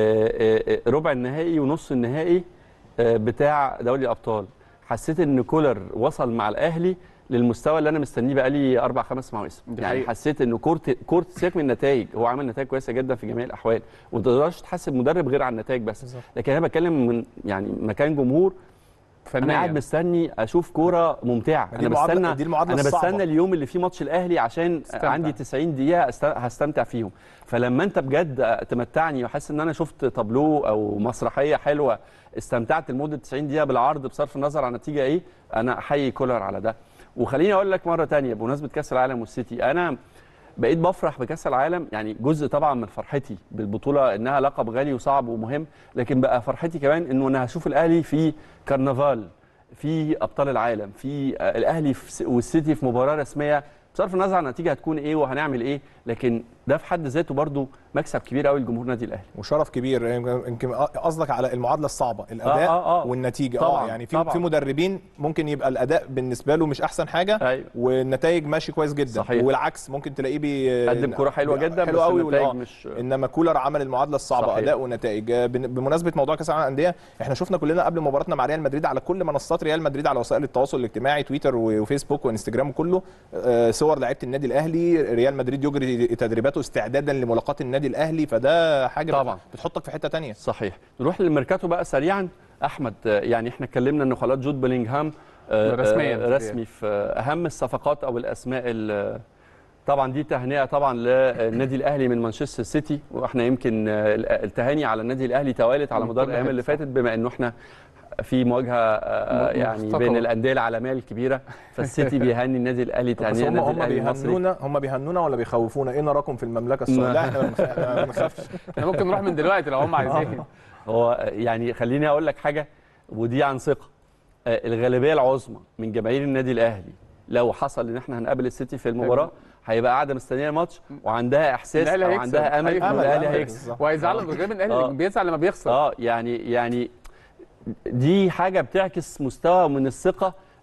آه، آه، ربع النهائي ونص النهائي آه، بتاع دوري الابطال حسيت ان كولر وصل مع الاهلي للمستوى اللي انا مستنيه بقالي اربع خمس مواسم دي يعني حقيقة. حسيت ان كورت كورت سيبك من النتائج هو عامل نتائج كويسه جدا في جميع الاحوال وما تقدرش تحاسب مدرب غير على النتائج بس لكن انا بتكلم من يعني مكان جمهور انا قاعد فنيا مستني اشوف كوره ممتعه ما دي انا المعادلة- بستنى دي المعادلة انا الصعبة. بستنى اليوم اللي فيه ماتش الاهلي عشان تستمتع. عندي 90 دقيقه أست- هستمتع فيهم فلما انت بجد تمتعني وحاسس ان انا شفت تابلو او مسرحيه حلوه استمتعت لمده 90 دقيقه بالعرض بصرف النظر عن النتيجه ايه انا احيي كولر على ده وخليني اقول لك مره تانية بمناسبه كاس العالم والسيتي انا بقيت بفرح بكاس العالم يعني جزء طبعا من فرحتي بالبطوله انها لقب غالي وصعب ومهم لكن بقى فرحتي كمان انه انا هشوف الاهلي في كرنفال في ابطال العالم في آه، الاهلي في س- والسيتي في مباراه رسميه بصرف النظر عن النتيجه هتكون ايه وهنعمل ايه لكن ده في حد ذاته برضو مكسب كبير قوي لجمهور النادي الاهلي وشرف كبير يمكن قصدك على المعادله الصعبه الاداء آه، آه. والنتيجه طبعاً، اه يعني في طبعاً. في مدربين ممكن يبقى الاداء بالنسبه له مش احسن حاجه ايوه والنتائج ماشي كويس جدا صحيح. والعكس ممكن تلاقيه بي قدم كوره حلوه جدا حلو بس قوي النتائج آه. مش انما كولر عمل المعادله الصعبه صحيح. اداء ونتائج آه، بن- بمناسبه موضوع كاس العالم للانديه احنا شفنا كلنا قبل مباراتنا مع ريال مدريد على كل منصات ريال مدريد على وسائل التواصل الاجتماعي تويتر و- وفيسبوك وانستجرام وكله آه، صور لعيبه النادي الاهلي ريال مدريد يجري تدريباته استعدادا لملاقاه النادي الاهلي فده حاجه طبعاً. بتحطك في حته تانية صحيح نروح للميركاتو بقى سريعا احمد آه، يعني احنا اتكلمنا انه خلاص جود بيلينغهام آه، رسمياً. آه، رسمي في آه، اهم الصفقات او الاسماء ال- طبعا دي تهنئه طبعا للنادي الاهلي من مانشستر سيتي واحنا يمكن آه، التهاني على النادي الاهلي توالت على من مدار كل الايام حتة. اللي فاتت بما انه احنا في مواجهه آه، م- يعني مفتقرة. بين الانديه العالميه الكبيره فالسيتي بيهني النادي الاهلي بس تهنئه هم النادي هم الاهلي المصري بيهنونا هم بيهنونا ولا بيخوفونا ايه نراكم في المملكه السعوديه لا احنا ما بنخ- إحنا ما بنخافش احنا ممكن نروح من دلوقتي لو هم عايزين هو يعني خليني اقول لك حاجه ودي عن ثقه آه، الغالبيه العظمى من جماهير النادي الاهلي لو حصل ان احنا هنقابل السيتي في المباراه هيبقى قاعده مستنيه الماتش وعندها احساس الأهلي او هيكسب. عندها امل أيوة. ان الاهلي أمل. هيكسب وهيزعلوا غير من الاهلي آه. اللي بيزعل لما بيخسر اه يعني يعني دي حاجه بتعكس مستوى من الثقه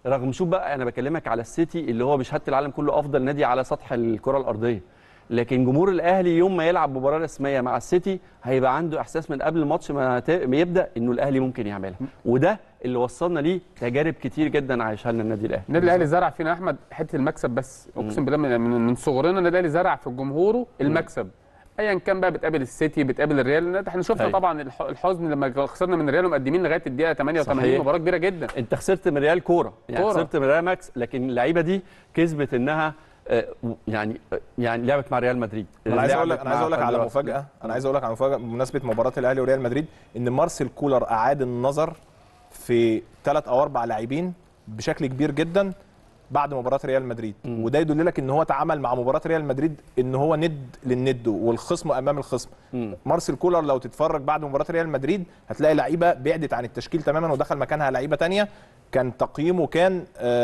رغم شوف بقى انا بكلمك على السيتي اللي هو بشهاده العالم كله افضل نادي على سطح الكره الارضيه لكن جمهور الاهلي يوم ما يلعب مباراه رسميه مع السيتي هيبقى عنده احساس من قبل الماتش ما ت- ما يبدا انه الاهلي ممكن يعملها وده اللي وصلنا ليه تجارب كتير جدا عايشها لنا النادي الاهلي النادي الاهلي زرع فينا احمد حته المكسب بس اقسم بالله من, من من صغرنا النادي الاهلي زرع في جمهوره المكسب ايا كان بقى بتقابل السيتي بتقابل الريال احنا شفنا أيوة. طبعا الح- الحزن لما خسرنا من الريال ومقدمين لغايه الدقيقه 88 صحيح. مباراه كبيره جدا انت خسرت من ريال كوره يعني كورة. خسرت من ريال ماكس لكن اللعيبه دي كسبت انها آه، يعني آه، يعني لعبت مع ريال مدريد انا عايز اقول لك لعبت انا عايز مع اقول لك على بالميراس. مفاجاه انا عايز اقول لك على مفاجاه بمناسبه مباراه الاهلي وريال مدريد ان مارسيل كولر اعاد النظر في ثلاث او اربع لاعبين بشكل كبير جدا بعد مباراه ريال مدريد مم. وده يدل لك ان هو تعامل مع مباراه ريال مدريد ان هو ند للند والخصم امام الخصم مم. مارسيل كولر لو تتفرج بعد مباراه ريال مدريد هتلاقي لعيبه بعدت عن التشكيل تماما ودخل مكانها لعيبه تانية كان تقييمه كان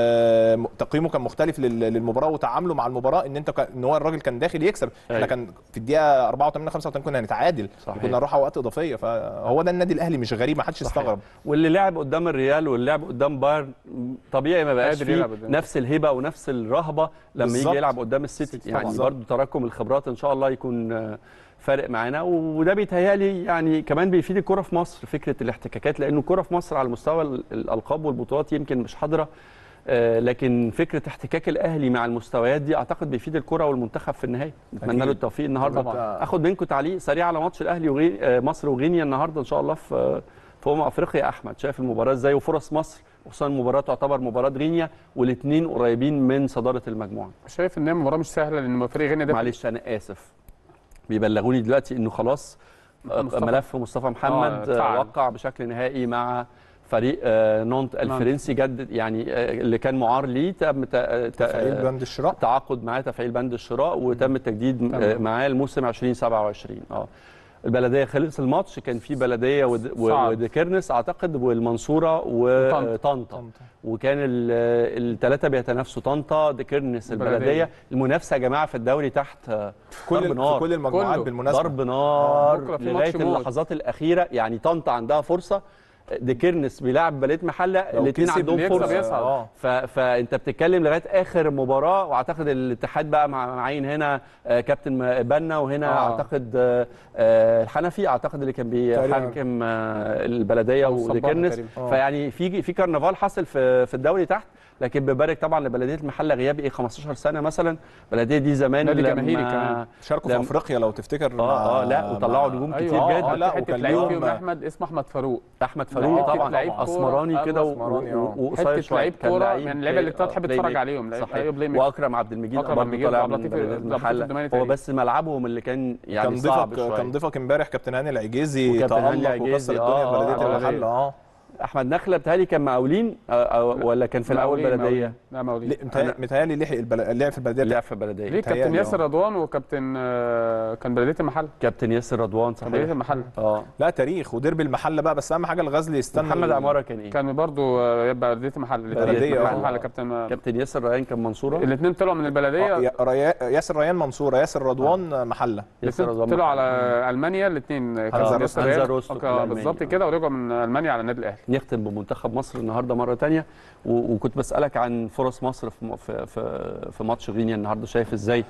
آه م- تقييمه كان مختلف لل- للمباراه وتعامله مع المباراه ان انت كان- ان هو الراجل كان داخل يكسب احنا أيوة. كان في الدقيقه 84 85 كنا هنتعادل صحيح. كنا نروح اوقات اضافيه فهو ده النادي الاهلي مش غريب ما حدش صحيح. يستغرب واللي لعب قدام الريال واللي لعب قدام بايرن طبيعي ما بقاش قادر فيه يلعب قدام. نفس الهيبه ونفس الرهبه لما بالظبط. يجي يلعب قدام السيتي السيتي يعني طبعاً. برضو تراكم الخبرات ان شاء الله يكون آه، فارق معانا وده بيتهيألي يعني كمان بيفيد الكرة في مصر فكرة الاحتكاكات لأنه الكرة في مصر على مستوى ال- الألقاب والبطولات يمكن مش حاضرة آه، لكن فكرة احتكاك الأهلي مع المستويات دي أعتقد بيفيد الكرة والمنتخب في النهاية نتمنى أكيد. له التوفيق النهارده طبعاً. اخد منكم تعليق سريع على ماتش الأهلي وغي... آه، مصر وغينيا النهارده إن شاء الله في في أمم أفريقيا أحمد شايف المباراة إزاي وفرص مصر وخصوصا المباراة تعتبر مباراة غينيا والاثنين قريبين من صدارة المجموعة شايف ان هي مباراه مش سهله لان فريق غينيا ده معلش انا اسف بيبلغوني دلوقتي انه خلاص آه، مصطفى. ملف مصطفى محمد آه، آه، اتفعل. وقع بشكل نهائي مع فريق آه، نونت الفرنسي جدد يعني آه، اللي كان معار ليه تم تا- تا- تفعيل بند الشراء تعاقد معاه تفعيل بند الشراء وتم التجديد تمام. آه، معاه الموسم 2027 اه البلديه خلص الماتش كان في بلديه ود- و- صعب. وديكيرنس اعتقد والمنصوره وطنطا. وطنطا وكان الثلاثه بيتنافسوا طنطا ديكيرنس البلدية. البلديه المنافسه يا جماعه في الدوري تحت آه، في كل ضرب في نار. كل المجموعات كله. بالمناسبه ضرب نار بكرة في لغايه ماتش موت. اللحظات الاخيره يعني طنطا عندها فرصه ديكيرنس بيلعب بلديه محله لو الاثنين كسب عندهم بيكسب فرصه يصعد. اه ف... فانت بتتكلم لغايه اخر مباراه واعتقد الاتحاد بقى مع معين هنا آه، كابتن م- بنا وهنا آه. آه. اعتقد آه، آه، الحنفي اعتقد اللي كان تقريباً. بيحكم آه، البلديه أو الصباح وديكيرنس تقريباً. آه. فيعني في في كرنفال حصل في في الدوري تحت لكن ببارك طبعا لبلديه المحله غياب ايه 15 سنه مثلا البلديه دي زمان نادي لما- جماهيري كمان. شاركوا في لم- افريقيا لو تفتكر اه اه لا مع- وطلعوا مع- نجوم أيوة. كتير آه، جدا آه، لا حته وكان لعيب ليهم- فيهم احمد اسمه احمد فاروق احمد فاروق حتة طبعا لعيب كورة، اسمراني أيوة، كده و- أسمراني، و- آه. وقصير حته شوية. لعيب كان كوره لعيب يعني اللعيبه اللي بلاي- تحب بلاي تتفرج ميك. عليهم لعيب- صحيح أيوة، بلاي ميك. واكرم عبد المجيد أكرم برضه عبد المجيد طالع وعبد من اللطيف- بلدية عبد اللطيف المحله الدماني هو تقريبا. بس ملعبهم اللي كان يعني كان صعب ضيفك شويه كان ضيفك امبارح كابتن هاني العجيزي وكابتن هاني تألق العجيزي، وكسر الدنيا آه، في آه، بلديه آه، المحله اه احمد نخله بتهيألي كان مقاولين آه، آه، ولا كان في الاول مقاولين- بلديه مقاولين. لا مقاولين متهيألي- متهيألي لحق البل- لعب في البلديه لعب في بلديه ليه كابتن متهيألي، ياسر آه. رضوان وكابتن آه، كان بلديه المحل كابتن ياسر رضوان كان بلديه صحيح المحل اه لا تاريخ وديربي المحله بقى بس اهم حاجه الغزل يستنى محمد عماره كان ايه كان برضو آه، يبقى بلديه المحل بلدية، المحل آه. المحل كابتن كابتن ياسر ريان كان منصوره الاثنين طلعوا من آه، البلديه يا- ريا- ياسر ريان منصوره ياسر رضوان محله ياسر الاثنين رضوان طلعوا على محمد. المانيا الاثنين هانزا روستوك. هانزا روستوك الألماني. بالظبط كده ورجعوا من المانيا على النادي الاهلي نختم بمنتخب مصر النهارده مره تانية و- وكنت بسالك عن فرص مصر في م- في في, في ماتش غينيا النهارده شايف ازاي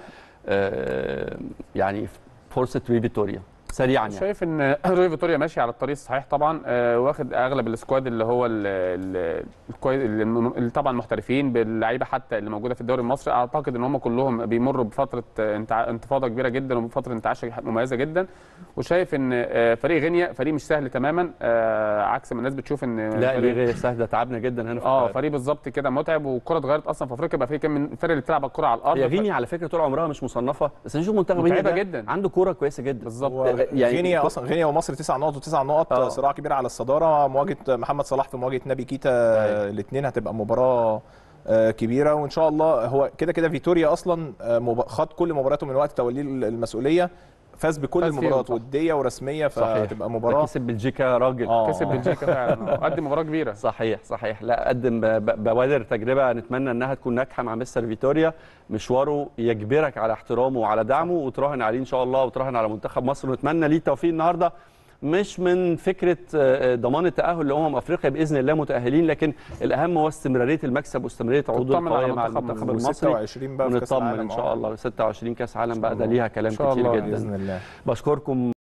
آه، يعني فرصه ري فيتوريا سريعا يعني شايف ان روي فيتوريا ماشي على الطريق الصحيح طبعا آه، واخد اغلب السكواد اللي هو ال- ال- الكويس اللي م- اللي طبعا محترفين باللعيبه حتى اللي موجوده في الدوري المصري اعتقد ان هم كلهم بيمروا بفتره آه، انتع- انتفاضه كبيره جدا وفتره انتعاش مميزه جدا وشايف ان آه، فريق غينيا فريق مش سهل تماما آه، عكس ما الناس بتشوف ان لا فريق- ليه غير سهل ده تعبنا جدا هنا في اه القاهرة. فريق بالظبط كده متعب والكره اتغيرت اصلا في افريقيا بقى في كام من الفرق اللي بتلعب الكره على الارض هي غينيا على فكره طول عمرها مش مصنفه بس نشوف منتخب غينيا متعبة ده جدا. عنده كوره كويسه جدا بالظبط هو يعني غينيا كو- اصلا غينيا ومصر تسع نقط وتسع نقط آه. صراع كبير على الصداره مواجهه محمد صلاح في مواجهه نبي كيتا أيوة. الاثنين هتبقى مباراه آه، كبيره وان شاء الله هو كده كده فيتوريا اصلا آه، مب- خد كل مباراته من وقت توليه المسؤوليه فاز بكل فاز فيهم، المباريات صح. وديه ورسميه صحيح فتبقى ده مباراه كسب بلجيكا راجل آه. كسب بلجيكا فعلا آه، قدم مباراه كبيره صحيح صحيح لا قدم ب- ب- بوادر تجربه نتمنى انها تكون ناجحه مع مستر فيتوريا مشواره يجبرك على احترامه وعلى دعمه وتراهن عليه ان شاء الله وتراهن على منتخب مصر ونتمنى ليه التوفيق النهارده مش من فكره آه، ضمان التاهل لامم افريقيا باذن الله متاهلين لكن الاهم هو استمراريه المكسب واستمراريه عروض تطمن على القويه مع منتخب المنتخب مصر. المصري 26 بقى في كاس ونطمن العالم ان شاء آه. الله 26 كاس عالم بقى ده الله. ليها كلام إن شاء كتير الله. جدا باذن الله بشكركم